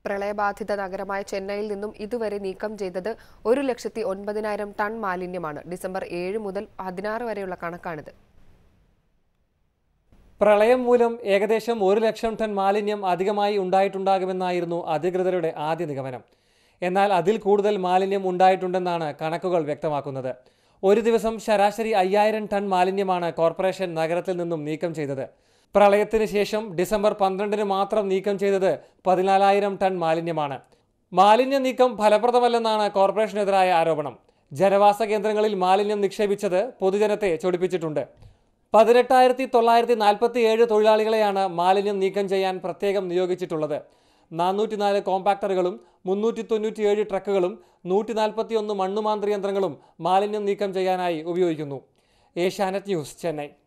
പ്രളയബാധിത നഗരമായ ചെന്നൈയിൽ നിന്നും ഇതുവരെ നീക്കം ചെയ്തത് ഒരു ലക്ഷത്തി ഒൻപതിനായിരം ടൺ മാലിന്യമാണ് ഡിസംബർ ഏഴ് മുതൽ പതിനാറ് വരെയുള്ള കണക്കാണിത് പ്രളയം മൂലം ഏകദേശം ഒരു ലക്ഷം ടൺ മാലിന്യം അധികമായി ഉണ്ടായിട്ടുണ്ടാകുമെന്നായിരുന്നു അധികൃതരുടെ ആദ്യ നിഗമനം എന്നാൽ അതിൽ കൂടുതൽ മാലിന്യം ഉണ്ടായിട്ടുണ്ടെന്നാണ് കണക്കുകൾ വ്യക്തമാക്കുന്നത് ഒരു ദിവസം ശരാശരി അയ്യായിരം ടൺ മാലിന്യമാണ് കോർപ്പറേഷൻ നഗരത്തിൽ നിന്നും നീക്കം ചെയ്തത് പ്രളയത്തിന് ശേഷം ഡിസംബർ പന്ത്രണ്ടിന് മാത്രം നീക്കം ചെയ്തത് പതിനാലായിരം ടൺ മാലിന്യമാണ് മാലിന്യ നീക്കം ഫലപ്രദമല്ലെന്നാണ് കോർപ്പറേഷനെതിരായ ആരോപണം ജനവാസ കേന്ദ്രങ്ങളിൽ മാലിന്യം നിക്ഷേപിച്ചത് പൊതുജനത്തെ ചൊടിപ്പിച്ചിട്ടുണ്ട് പതിനെട്ടായിരത്തി തൊള്ളായിരത്തി നാൽപ്പത്തി ഏഴ് തൊഴിലാളികളെയാണ് മാലിന്യം നീക്കം ചെയ്യാൻ പ്രത്യേകം നിയോഗിച്ചിട്ടുള്ളത് നാനൂറ്റിനാല് കോമ്പാക്ടറുകളും മുന്നൂറ്റി തൊണ്ണൂറ്റിയേഴ് ട്രക്കുകളും നൂറ്റി നാൽപ്പത്തി ഒന്ന് മണ്ണുമാന്ത്രി യന്ത്രങ്ങളും മാലിന്യം നീക്കം ചെയ്യാനായി ഉപയോഗിക്കുന്നു ഏഷ്യാനെറ്റ് ന്യൂസ് ചെന്നൈ